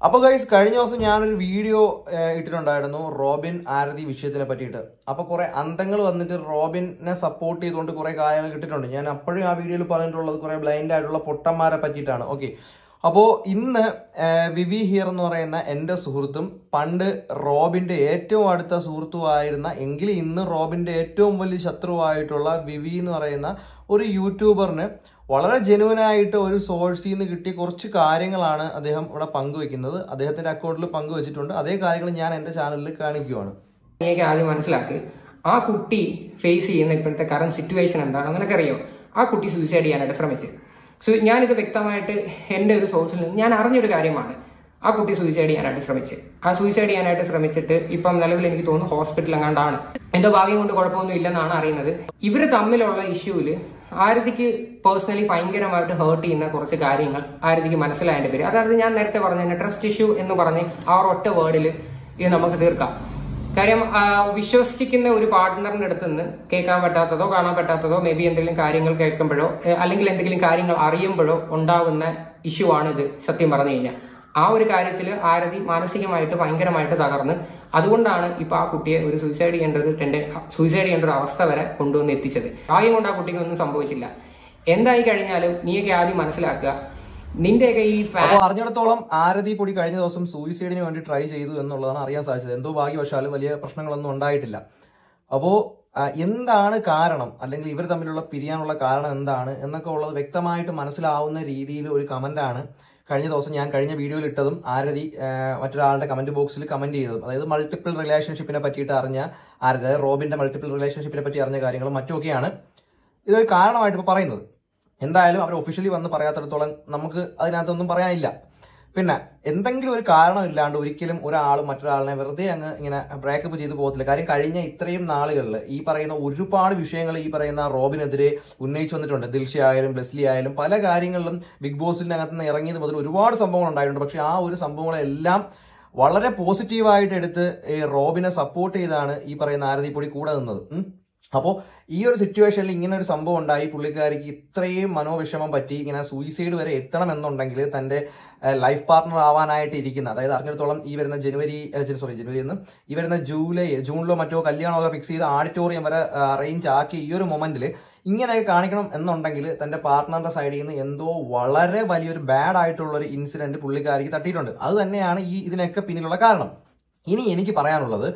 അപ്പൊ ഗൈസ് കഴിഞ്ഞ ദിവസം ഞാനൊരു വീഡിയോ ഏഹ്, ഇട്ടിട്ടുണ്ടായിരുന്നു റോബിൻ ആരതി വിഷയത്തിനെ പറ്റിയിട്ട് അപ്പൊ കുറെ അന്തങ്ങൾ വന്നിട്ട് റോബിനെ സപ്പോർട്ട് ചെയ്തുകൊണ്ട് കുറെ കാര്യങ്ങൾ ഇട്ടിട്ടുണ്ട് ഞാൻ അപ്പോഴും ആ വീഡിയോയിൽ പറഞ്ഞിട്ടുള്ളത് കുറെ ബ്ലൈൻഡ് ആയിട്ടുള്ള പൊട്ടന്മാരെ പറ്റിയിട്ടാണ് ഓക്കെ അപ്പോ ഇന്ന് ഏഹ്, വിവി ഹിയർ എന്ന് പറയുന്ന എന്റെ സുഹൃത്തും പണ്ട് റോബിന്റെ ഏറ്റവും അടുത്ത സുഹൃത്തുമായിരുന്ന എങ്കിൽ ഇന്ന് റോബിന്റെ ഏറ്റവും വലിയ ശത്രുവായിട്ടുള്ള വിവി എന്ന് പറയുന്ന ഒരു യൂട്യൂബറിന് വളരെ ജെനുവനായിട്ട് ഒരു സോഴ്സിൽ നിന്ന് കിട്ടിയ കുറച്ച് കാര്യങ്ങളാണ് അദ്ദേഹം ഇവിടെ പങ്കുവെക്കുന്നത് അദ്ദേഹത്തിന്റെ അക്കൗണ്ടിൽ പങ്കുവെച്ചിട്ടുണ്ട് അതേ കാര്യങ്ങൾ ഞാൻ എന്റെ ചാനലിൽ കാണിക്കുകയാണ് നീയൊക്കെ ആദ്യം മനസ്സിലാക്ക് ആ കുട്ടി ഫേസ് ചെയ്യുന്ന ഇപ്പോഴത്തെ കറണ്ട് സിറ്റുവേഷൻ എന്താണെന്ന് നിനക്കറിയോ ആ കുട്ടി സൂയിസൈഡ് ചെയ്യാനായിട്ട് ശ്രമിച്ചു സോ ഞാനിത് വ്യക്തമായിട്ട് എൻ്റെ ഒരു സോഴ്സിൽ നിന്ന് ഞാൻ അറിഞ്ഞൊരു കാര്യമാണ് ആ കുട്ടി സൂയിസൈഡ് ചെയ്യാനായിട്ട് ശ്രമിച്ച് ആ സൂയിസൈഡ് ചെയ്യാനായിട്ട് ശ്രമിച്ചിട്ട് ഇപ്പം നിലവിൽ എനിക്ക് തോന്നുന്നു ഹോസ്പിറ്റൽ എങ്ങാണ്ടാണ് എന്തോ ഭാഗ്യം കൊണ്ട് കുഴപ്പമൊന്നും ഇല്ലെന്നാണ് അറിയുന്നത് ഇവര് തമ്മിലുള്ള ഇഷ്യൂവില് ആരതിക്ക് പേഴ്സണലി ഭയങ്കരമായിട്ട് ഹേർട്ട് ചെയ്യുന്ന കുറച്ച് കാര്യങ്ങൾ ആരതിക്ക് മനസ്സിലായതിന്റെ പേര് അതായത് ഞാൻ നേരത്തെ പറഞ്ഞ ട്രസ്റ്റ് ഇഷ്യൂ എന്ന് പറഞ്ഞ് ആ ഒരൊറ്റ വേർഡിൽ ഇത് നമുക്ക് തീർക്കാം കാര്യം ആ, വിശ്വസിക്കുന്ന ഒരു പാർട്ട്ണറിന്റെ അടുത്ത് നിന്ന് കേൾക്കാൻ പറ്റാത്തതോ കാണാൻ പറ്റാത്തതോ മേ ബി എന്തെങ്കിലും കാര്യങ്ങൾ കേൾക്കുമ്പോഴോ ഏ, അല്ലെങ്കിൽ എന്തെങ്കിലും കാര്യങ്ങൾ അറിയുമ്പോഴോ ഉണ്ടാവുന്ന ഇഷ്യൂ ആണ് ഇത് സത്യം പറഞ്ഞു കഴിഞ്ഞാൽ ആ ഒരു കാര്യത്തിൽ ആരതി മാനസികമായിട്ട് ഭയങ്കരമായിട്ട് തകർന്ന് അതുകൊണ്ടാണ് ഇപ്പൊ ആ കുട്ടിയെ ഒരു സൂയിസൈഡ് ചെയ്യേണ്ട ഒരു ടെൻഡൻ സൂയിസൈഡ് ചെയ്യേണ്ട ഒരു അവസ്ഥ വരെ കൊണ്ടുവന്ന് എത്തിച്ചത് ഭാഗ്യം കൊണ്ട് ആ കുട്ടിക്ക് ഒന്നും സംഭവിച്ചില്ല എന്തായി കഴിഞ്ഞാലും നീയൊക്കെ ആദ്യം മനസ്സിലാക്കുക നിന്റെയൊക്കെ ഈ ഫാൻ അപ്പൊ അറിഞ്ഞിടത്തോളം ആരതി പൊടി കഴിഞ്ഞ ദിവസം സൂയിസൈഡിന് വേണ്ടി ട്രൈ ചെയ്തു എന്നുള്ളതാണ് അറിയാൻ സാധിച്ചത് എന്തോ ഭാഗ്യവശാലും വലിയ പ്രശ്നങ്ങളൊന്നും ഉണ്ടായിട്ടില്ല അപ്പോ ആ, എന്താണ് കാരണം അല്ലെങ്കിൽ ഇവർ തമ്മിലുള്ള പിരിയാനുള്ള കാരണം എന്താണ് എന്നൊക്കെ ഉള്ളത് വ്യക്തമായിട്ട് മനസ്സിലാവുന്ന രീതിയിൽ ഒരു കമന്റാണ് കഴിഞ്ഞ ദിവസം ഞാൻ കഴിഞ്ഞ വീഡിയോയിൽ ഇട്ടതും ആരതി ആ, മറ്റൊരാളുടെ കമന്റ് ബോക്സിൽ കമന്റ് ചെയ്തതും അതായത് മൾട്ടിപ്പിൾ റിലേഷൻഷിപ്പിനെ പറ്റിയിട്ട് അറിഞ്ഞ ആരതി അതായത് റോബിന്റെ മൾട്ടിപ്പിൾ റിലേഷൻഷിപ്പിനെ പറ്റി അറിഞ്ഞ കാര്യങ്ങളും മറ്റുമൊക്കെയാണ് ഇതൊരു കാരണമായിട്ട് ഇപ്പോൾ പറയുന്നത് എന്തായാലും അവർ ഒഫീഷ്യലി വന്ന് പറയാത്തിടത്തോളം നമുക്ക് അതിനകത്തൊന്നും പറയാനില്ല പിന്നെ എന്തെങ്കിലും ഒരു കാരണമില്ലാണ്ട് ഒരിക്കലും ഒരാൾ മറ്റൊരാളിനെ വെറുതെ അങ്ങ് ഇങ്ങനെ ബ്രേക്കപ്പ് ചെയ്തു പോകത്തില്ല കാര്യം കഴിഞ്ഞ ഇത്രയും നാളുകളിൽ ഈ പറയുന്ന ഒരുപാട് വിഷയങ്ങൾ ഈ പറയുന്ന റോബിനെതിരെ ഉന്നയിച്ചു വന്നിട്ടുണ്ട് ദിൽഷ ആയാലും ബ്ലെസ്ലി ആയാലും പല കാര്യങ്ങളിലും ബിഗ് ബോസിന്റെ അകത്ത് നിന്ന് ഇറങ്ങിയത് മുതൽ ഒരുപാട് സംഭവങ്ങൾ ഉണ്ടായിട്ടുണ്ട് പക്ഷെ ആ ഒരു സംഭവങ്ങളെല്ലാം വളരെ പോസിറ്റീവായിട്ട് എടുത്ത് ഈ റോബിനെ സപ്പോർട്ട് ചെയ്താണ് ഈ പറയുന്ന ആരതിപ്പൊടി കൂടെ നിന്നത് ഉം. അപ്പോൾ ഈ ഒരു സിറ്റുവേഷനിൽ ഇങ്ങനെ ഒരു സംഭവം ഉണ്ടായി പുള്ളിക്കാരിക്ക് ഇത്രയും മനോവിഷമം പറ്റി ഇങ്ങനെ സൂയിസൈഡ് വരെ എത്തണം എന്നുണ്ടെങ്കിൽ തന്റെ ലൈഫ് പാർട്ണർ ആവാനായിട്ട് ഇരിക്കുന്ന അതായത് അറിഞ്ഞിടത്തോളം ഈ വരുന്ന ജനുവരി സോറി ജനുവരി എന്ന് ഈ വരുന്ന ജൂലൈ ജൂണിലോ മറ്റോ കല്യാണമൊക്കെ ഫിക്സ് ചെയ്ത് ആഡിറ്റോറിയം വരെ അറേഞ്ച് ആക്കി ഈ ഒരു മൊമെന്റിൽ ഇങ്ങനെയൊക്കെ കാണിക്കണം എന്നുണ്ടെങ്കിൽ തന്റെ പാർട്ട്ണറുടെ സൈഡിൽ നിന്ന് എന്തോ വളരെ വലിയൊരു ബാഡ് ആയിട്ടുള്ള ഒരു ഇൻസിഡന്റ് പുള്ളിക്കാരിക്ക് തട്ടിയിട്ടുണ്ട് അത് തന്നെയാണ് ഈ ഇതിനൊക്കെ പിന്നിലുള്ള കാരണം ഇനി എനിക്ക് പറയാനുള്ളത്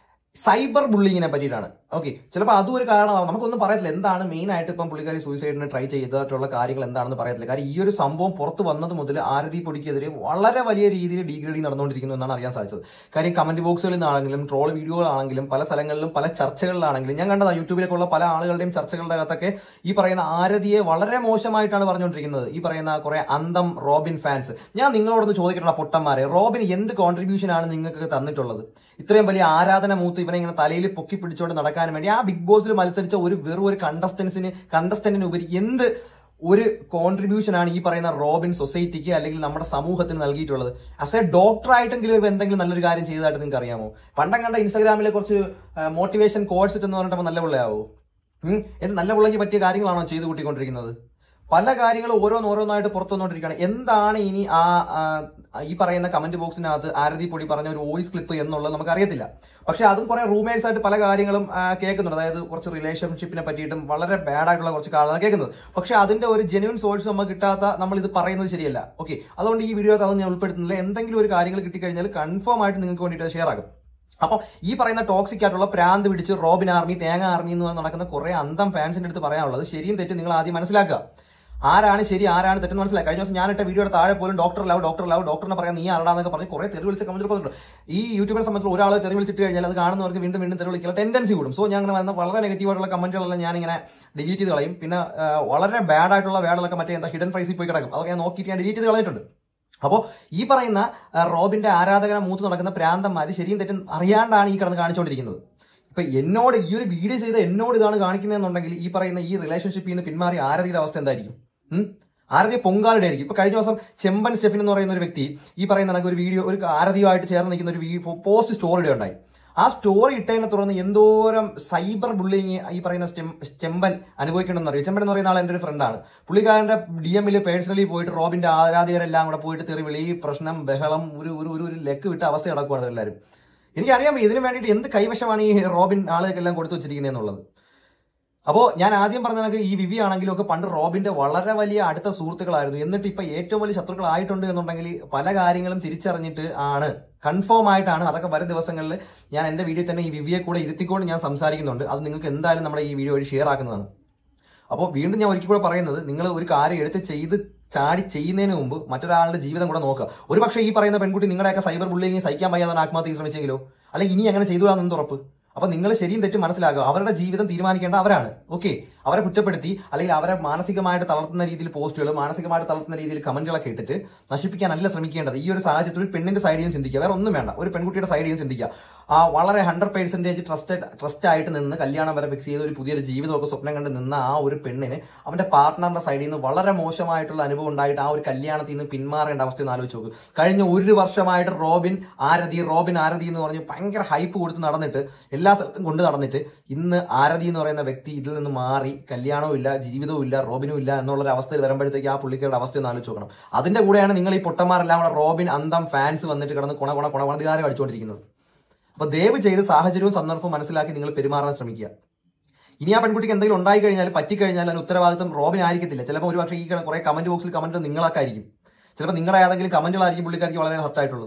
സൈബർ ബുള്ളിങ്ങിനെ പറ്റിയിട്ടാണ് ഓക്കെ ചിലപ്പോൾ അതും ഒരു കാരണമാവും നമുക്കൊന്നും പറയത്തില്ല എന്താണ് മെയിൻ ആയിട്ട് ഇപ്പം പുള്ളിക്കാരി സൂയിസൈഡിന് ട്രൈ ചെയ്തിട്ടുള്ള കാര്യങ്ങൾ എന്താണെന്ന് പറയത്തില്ല കാര്യം ഈ ഒരു സംഭവം പുറത്ത് വന്നത് മുതൽ ആരതി പൊടിക്കെതിരെ വളരെ വലിയ രീതിയിൽ ഡീഗ്രേഡിങ് നടന്നുകൊണ്ടിരിക്കുന്നു എന്നാണ് അറിയാൻ സാധിച്ചത് കാര്യം കമന്റ് ബോക്സുകളിൽ നിന്നാണെങ്കിലും ട്രോൾ വീഡിയോകളാണെങ്കിലും പല സ്ഥലങ്ങളിലും പല ചർച്ചകളിലാണെങ്കിലും ഞാൻ കണ്ടതാ യൂട്യൂബിലൊക്കെ ഉള്ള പല ആളുകളുടെയും ചർച്ചകളുടെ അകത്തൊക്കെ ഈ പറയുന്ന ആരതിയെ വളരെ മോശമായിട്ടാണ് പറഞ്ഞുകൊണ്ടിരിക്കുന്നത് ഈ പറയുന്ന കുറെ അന്തം റോബിൻ ഫാൻസ് ഞാൻ നിങ്ങളോടൊന്ന് ചോദിക്കട്ടെ പൊട്ടന്മാരെ റോബിൻ എന്ത് കോൺട്രിബ്യൂഷൻ ആണ് നിങ്ങൾക്ക് തന്നിട്ടുള്ളത് ഇത്രയും വലിയ ആരാധന മൂത്ത് ഇവനെ ഇങ്ങനെ തലയിൽ പൊക്കി പിടിച്ചുകൊണ്ട് നടക്കാൻ വേണ്ടി ആ ബിഗ് ബോസിൽ മത്സരിച്ച ഒരു വെറും ഒരു കണ്ടസ്റ്റൻസിന് കണ്ടസ്റ്റന്റിന് ഉപരി എന്ത് ഒരു കോൺട്രിബ്യൂഷൻ ആണ് ഈ പറയുന്ന റോബിൻ സൊസൈറ്റിക്ക് അല്ലെങ്കിൽ നമ്മുടെ സമൂഹത്തിന് നൽകിയിട്ടുള്ളത് ആസ് എ ഡോക്ടർ ആയിട്ടെങ്കിലും ഇവ എന്തെങ്കിലും നല്ലൊരു കാര്യം ചെയ്തതായിട്ട് നിങ്ങൾക്ക് അറിയാമോ പണ്ടം കണ്ട ഇൻസ്റ്റാഗ്രാമിലെ കുറച്ച് മോട്ടിവേഷൻ കോഴ്സ് ഇട്ടെന്ന് പറഞ്ഞിട്ട് നല്ല പിള്ളയാവോ ഉം എന്ത് നല്ല പിള്ളയ്ക്ക് പറ്റിയ കാര്യങ്ങളാണോ ചെയ്തു കൂട്ടിക്കൊണ്ടിരിക്കുന്നത് പല കാര്യങ്ങളും ഓരോന്നോരോന്നായിട്ട് പുറത്തു വന്നുകൊണ്ടിരിക്കുകയാണ് എന്താണ് ഇനി ആ ആ, ഈ പറയുന്ന കമന്റ് ബോക്സിനകത്ത് ആരതി പൊടി പറഞ്ഞ ഒരു വോയിസ് ക്ലിപ്പ് എന്നുള്ളത് നമുക്ക് അറിയത്തില്ല പക്ഷെ അതും കുറെ റൂമേഴ്സ് ആയിട്ട് പല കാര്യങ്ങളും ആ, കേൾക്കുന്നുണ്ട് അതായത് കുറച്ച് റിലേഷൻഷിപ്പിനെ പറ്റിയിട്ടും വളരെ ബാഡ് ആയിട്ടുള്ള കുറച്ച് കാര്യങ്ങളാണ് കേൾക്കുന്നത് പക്ഷെ അതിന്റെ ഒരു ജെന്യൂൻ സോഴ്സ് നമുക്ക് കിട്ടാത്ത നമ്മൾ ഇത് പറയുന്നത് ശരിയല്ല ഓക്കെ അതുകൊണ്ട് ഈ വീഡിയോക്ക് അതൊന്നും ഞാൻ ഉൾപ്പെടുത്തുന്നില്ല എന്തെങ്കിലും ഒരു കാര്യങ്ങൾ കിട്ടിക്കഴിഞ്ഞാൽ കൺഫേം ആയിട്ട് നിങ്ങൾക്ക് വേണ്ടിയിട്ട് ഷെയർ ആകും അപ്പൊ ഈ പറയുന്ന ടോക്സിക് ആയിട്ടുള്ള പ്രാന്ത് പിടിച്ച് റോബിൻ ആർമി തേങ്ങ ആർമി എന്ന് പറഞ്ഞ് നടക്കുന്ന കുറെ അന്തം ഫാൻസിന്റെ അടുത്ത് പറയാനുള്ളത് ശരിയും തെറ്റും നിങ്ങൾ ആദ്യം മനസ്സിലാക്കുക ആരാണ് ശരി ആരാണ് തെറ്റെന്ന് മനസ്സിലായി കഴിഞ്ഞ ദിവസം ഞാനിട്ട വീഡിയോയുടെ താഴെ പോലും ഡോക്ടർ ലവ് ഡോക്ടർ ലവ് ഡോക്ടറിനെ പറയാൻ നീ ആരാടാന്നൊക്കെ പറഞ്ഞ് കുറെ തെറി വിളിച്ച കമന്റ് പറഞ്ഞിട്ടുണ്ട് ഈ യൂട്യൂബിനെ സംബന്ധിച്ച് ഒരാൾ തെറി വിളിച്ചിട്ട് കഴിഞ്ഞാൽ അത് കാണുന്നവർക്ക് വീണ്ടും വീണ്ടും തെറി വിളിക്കാനുള്ള ടെൻഡൻസി കൂടും സോ ഞാൻ അങ്ങനെ വന്ന വളരെ നെഗറ്റീവ് ആയിട്ടുള്ള കമന്റുകളെല്ലാം ഞാൻ ഇങ്ങനെ ഡിലീറ്റ് ചെയ്ത് കളയും പിന്നെ ആ, വളരെ ബാഡ് ആയിട്ടുള്ള വേർഡുകളൊക്കെ മറ്റേ എന്താ ഹിഡൻ പ്രൈസിൽ പോയി കിടക്കും അതൊക്കെ ഞാൻ നോക്കിയിട്ട് ഞാൻ ഡിലീറ്റ് ചെയ്ത് കളഞ്ഞിട്ടുണ്ട് അപ്പോൾ ഈ പറയുന്ന ആ, റോബിന്റെ ആരാധകനെ മൂത്ത് നടക്കുന്ന പ്രാന്തന്മാര് ശരിയും തെറ്റും അറിയാണ്ടാണ് ഈ കിടന്ന് കാണിച്ചുകൊണ്ടിരിക്കുന്നത് ഇപ്പൊ എന്നോട് ഈ ഒരു വീഡിയോ ചെയ്ത എന്നോട് ഇതാണ് കാണിക്കുന്നതെന്നുണ്ടെങ്കിൽ ഈ പറയുന്ന ഈ റിലേഷൻഷിപ്പിൽ നിന്ന് പിന്മാറി ആരതിയുടെ അവസ്ഥ എന്തായിരിക്കും ഉം? ആരതി പൊങ്കാലയുടെ ആയിരിക്കും ഇപ്പൊ കഴിഞ്ഞ ദിവസം ചെമ്പൻ സ്റ്റെഫിൻ എന്ന് പറയുന്ന ഒരു വ്യക്തി ഈ പറയുന്ന കണക്ക് ഒരു വീഡിയോ ഒരു ആരതിയുമായിട്ട് ചേർന്ന് നിൽക്കുന്ന ഒരു പോസ്റ്റ് സ്റ്റോറിയുടെ ഉണ്ടായി ആ സ്റ്റോറി ഇട്ടതിനെ തുടർന്ന് എന്തോരം സൈബർ ബുള്ളിങ് ഈ പറയുന്ന സ്റ്റെം- ചെമ്പൻ അനുഭവിക്കണമെന്ന് അറിയാം ചെമ്പൻ എന്ന് പറയുന്ന ആൾ എൻ്റെ ഒരു ഫ്രണ്ടാണ് പുള്ളിക്കാരന്റെ ഡി എമ്മിൽ പേഴ്സണലി പോയിട്ട് റോബിന്റെ ആരാധകരെല്ലാം കൂടെ പോയിട്ട് തെറി വിളി പ്രശ്നം ബഹളം ഒരു ഒരു ഒരു ഒരു ലെക്ക് വിട്ട അവസ്ഥ നടക്കുവാണ് എല്ലാവരും എനിക്കറിയാം ഇതിനു വേണ്ടിയിട്ട് എന്ത് കൈവശമാണ് ഈ റോബിൻ ആളുകൾക്കെല്ലാം കൊടുത്തു വെച്ചിരിക്കുന്നത് എന്നുള്ളത് അപ്പോൾ ഞാൻ ആദ്യം പറഞ്ഞ കണക്ക് ഈ വിവി ആണെങ്കിലും ഒക്കെ പണ്ട് റോബിന്റെ വളരെ വലിയ അടുത്ത സുഹൃത്തുക്കളായിരുന്നു എന്നിട്ട് ഇപ്പൊ ഏറ്റവും വലിയ ശത്രുക്കളായിട്ടുണ്ട് എന്നുണ്ടെങ്കിൽ പല കാര്യങ്ങളും തിരിച്ചറിഞ്ഞിട്ട് ആണ് കൺഫേം ആയിട്ടാണ് അതൊക്കെ വരും ദിവസങ്ങളിൽ ഞാൻ എന്റെ വീഡിയോ തന്നെ ഈ വിവിയെ കൂടെ ഇരുത്തിക്കൊണ്ട് ഞാൻ സംസാരിക്കുന്നുണ്ട് അത് നിങ്ങൾക്ക് എന്തായാലും നമ്മുടെ ഈ വീഡിയോ വഴി ഷെയർ ആക്കുന്നതാണ് അപ്പോൾ വീണ്ടും ഞാൻ ഒരിക്കൽ കൂടെ പറയുന്നത് നിങ്ങൾ ഒരു കാര്യം എടുത്ത് ചെയ്ത് ചാടി ചെയ്യുന്നതിന് മുമ്പ് മറ്റൊരാളുടെ ജീവിതം കൂടെ നോക്കുക ഒരു പക്ഷേ ഈ പറയുന്ന പെൺകുട്ടി നിങ്ങളുടെയൊക്കെ സൈബർ ബുള്ളിങ് സഹിക്കാൻ വയ്യാതെ ആത്മഹത്യക്ക് ശ്രമിച്ചെങ്കിലോ അല്ലെങ്കിൽ ഇനി അങ്ങനെ ചെയ്തു എന്ത് ഉറപ്പ് അപ്പൊ നിങ്ങൾ ശരിയും തെറ്റും മനസ്സിലാക്കുക അവരുടെ ജീവിതം തീരുമാനിക്കേണ്ട അവരാണ് ഓക്കെ അവരെ കുറ്റപ്പെടുത്തി അല്ലെങ്കിൽ അവരെ മാനസികമായിട്ട് തളർത്തുന്ന രീതിയിൽ പോസ്റ്റുകൾ മാനസികമായിട്ട് തളർത്തുന്ന രീതിയിൽ കമന്റുകളൊക്കെ ഇട്ടിട്ട് നശിപ്പിക്കാനല്ല ശ്രമിക്കേണ്ടത് ഈ ഒരു സാഹചര്യത്തിൽ ഒരു പെണ്ണിന്റെ സൈഡിൽ നിന്ന് ചിന്തിക്കുക വേറെ ഒന്നും വേണ്ട ഒരു പെൺകുട്ടിയുടെ സൈഡിൽ നിന്ന് ചിന്തിക്കുക ആ വളരെ ഹൺഡ്രഡ് പെർസെന്റേജ് ട്രസ്റ്റ് ട്രസ്റ്റ് ആയിട്ട് നിന്ന് കല്യാണം വരെ ഫിക്സ് ചെയ്ത് ഒരു പുതിയൊരു ജീവിതമൊക്കെ സ്വപ്നം കണ്ട് നിന്ന ആ ഒരു പെണ്ണിന് അവന്റെ പാർട്ട്ണറിന്റെ സൈഡിൽ നിന്ന് വളരെ മോശമായിട്ടുള്ള അനുഭവം ഉണ്ടായിട്ട് ആ ഒരു കല്യാണത്തിൽ നിന്ന് പിന്മാറേണ്ട അവസ്ഥ ഒന്ന് ആലോചിച്ച് നോക്ക് കഴിഞ്ഞ ഒരു വർഷമായിട്ട് റോബിൻ ആരതി റോബിൻ ആരതി എന്ന് പറഞ്ഞ് ഭയങ്കര ഹൈപ്പ് കൊടുത്ത് നടന്നിട്ട് എല്ലാ സ്ഥലത്തും കൊണ്ട് നടന്നിട്ട് ഇന്ന് ആരതി എന്ന് പറയുന്ന വ്യക്തി ഇതിൽ നിന്ന് മാറി കല്യാണവും ഇല്ല ജീവിതവും ഇല്ല റോബിനും ഇല്ല എന്നുള്ള ഒരു അവസ്ഥയിൽ വരുമ്പോഴത്തേക്ക് ആ പുള്ളിക്കാരുടെ അവസ്ഥ ഒന്ന് ആലോചിച്ച് നോക്കണം അതിന്റെ കൂടെയാണ് നിങ്ങൾ ഈ പൊട്ടന്മാരെല്ലാം കൂടെ റോബിൻ അന്തം ഫാൻസ് വന്നിട്ട് കിടന്ന് കുണ കുണ കുണവധികാരം അടിച്ചുകൊണ്ടിരിക്കുന്നത് അപ്പൊ ദയവ് ചെയ്ത് സാഹചര്യവും സന്ദർഭവും മനസ്സിലാക്കി നിങ്ങൾ പെരുമാറാൻ ശ്രമിക്കുക ഇനി ആ പെൺകുട്ടിക്ക് എന്തെങ്കിലും ഉണ്ടായി കഴിഞ്ഞാൽ പറ്റിക്കഴിഞ്ഞാൽ അതിന് ഉത്തരവാദിത്വം റോബിൻ ആയിരിക്കത്തില്ല ചിലപ്പോൾ ഒരു പക്ഷേ ഈ കുറെ കമന്റ് ബോക്സിൽ കമന്റ് നിങ്ങളൊക്കെ ആയിരിക്കും ചിലപ്പോൾ നിങ്ങളുടെ ഏതെങ്കിലും കമന്റുകളായിരിക്കും പുള്ളിക്കാർക്ക് വളരെ ഹർട്ടായിട്ടുള്ളത്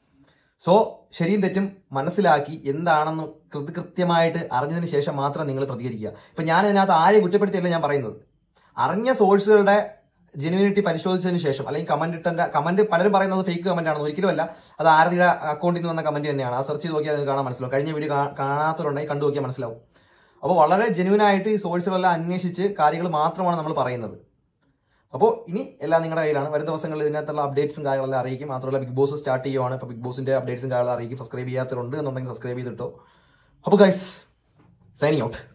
സോ ശരിയും തെറ്റും മനസ്സിലാക്കി എന്താണെന്ന് കൃത്യ കൃത്യമായിട്ട് അറിഞ്ഞതിന് ശേഷം മാത്രം നിങ്ങൾ പ്രതികരിക്കുക ഇപ്പൊ ഞാൻ ഇതിനകത്ത് ആരെയും കുറ്റപ്പെടുത്തിയല്ല ഞാൻ പറയുന്നത് അറിഞ്ഞ സോഴ്സുകളുടെ ജെനുവിനിറ്റി പരിശോധിച്ചതിന് ശേഷം അല്ലെങ്കിൽ കമന്റ് ഇട്ടന്റെ കമന്റ് പലരും പറയുന്നത് ഫേക്ക് കമന്റ് ആണെന്ന് ഒരിക്കലും അല്ല അത് ആരതിയുടെ അക്കൗണ്ടിൽ നിന്ന് വന്ന കമന്റ് തന്നെയാണ് ആ സെർച്ച് ചെയ്ത് നോക്കിയാൽ നിങ്ങൾക്ക് കാണാൻ മനസ്സിലാവും കഴിഞ്ഞ വീഡിയോ കാണാത്തവരുണ്ടെങ്കിൽ കണ്ടു നോക്കിയാൽ മനസ്സിലാവും അപ്പോൾ വളരെ ജെനുവിൻ ആയിട്ട് ഈ സോഴ്സുകളെല്ലാം അന്വേഷിച്ച് കാര്യങ്ങൾ മാത്രമാണ് നമ്മൾ പറയുന്നത് അപ്പോൾ ഇനി എല്ലാം നിങ്ങളുടെ കയ്യിലാണ് വരും ദിവസങ്ങളിൽ ഇതിനകത്തുള്ള അപ്ഡേറ്റ്സും കാര്യങ്ങളെല്ലാം അറിയിക്കും മാത്രമല്ല ബിഗ് ബോസ് സ്റ്റാർട്ട് ചെയ്യുവാണ് ഇപ്പോൾ ബിഗ് ബോസിന്റെ അപ്ഡേറ്റ്സും കാര്യങ്ങളും അറിയിക്കും സബ്സ്ക്രൈബ് ചെയ്യാത്തവരുണ്ട് എന്നുണ്ടെങ്കിൽ സബ്സ്ക്രൈബ് ചെയ്തിട്ടോ അപ്പോൾ ഗൈസ് സൈനിങ് ഔട്ട്